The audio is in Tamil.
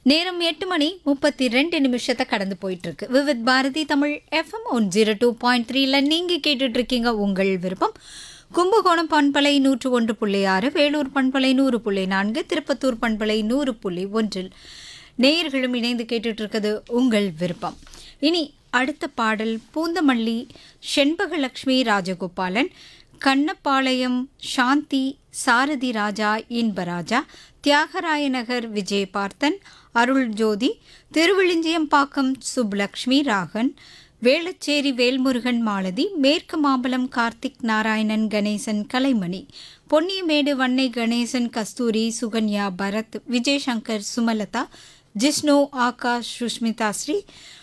நேரம் எட்டு மணி முப்பத்தி ரெண்டு நிமிஷத்தை கடந்து போயிட்டு இருக்கு Vividh Bharati Tamil FM one zero two point த்ரீல நீங்க கேட்டுட்டு இருக்கீங்க உங்கள் விருப்பம் கும்பகோணம் பண்பலை நூற்று ஒன்று புள்ளி ஆறு வேலூர் பண்பலை நூறு புள்ளி நான்கு திருப்பத்தூர் பண்பலை நூறு புள்ளி ஒன்றில் நேயர்களும் இணைந்து கேட்டுட்டு இருக்குது உங்கள் விருப்பம் இனி அடுத்த பாடல் பூந்தமல்லி செண்பகலட்சுமி ராஜகோபாலன் கண்ணப்பாளையம் சாந்தி சாரதி ராஜா இன்பராஜா தியாகராய நகர் விஜயபார்த்தன் அருள் ஜோதி திருவிழிஞ்சியம்பாக்கம் சுப்புலக்ஷ்மி ராகன் வேளச்சேரி வேல்முருகன் மாலதி மேற்கு மாம்பலம் கார்த்திக் நாராயணன் கணேசன் கலைமணி பொன்னியமேடு வன்னை கணேசன் கஸ்தூரி சுகன்யா பரத் விஜய் சங்கர் சுமலதா ஜிஷ்ணு ஆகாஷ் சுஷ்மிதா ஸ்ரீ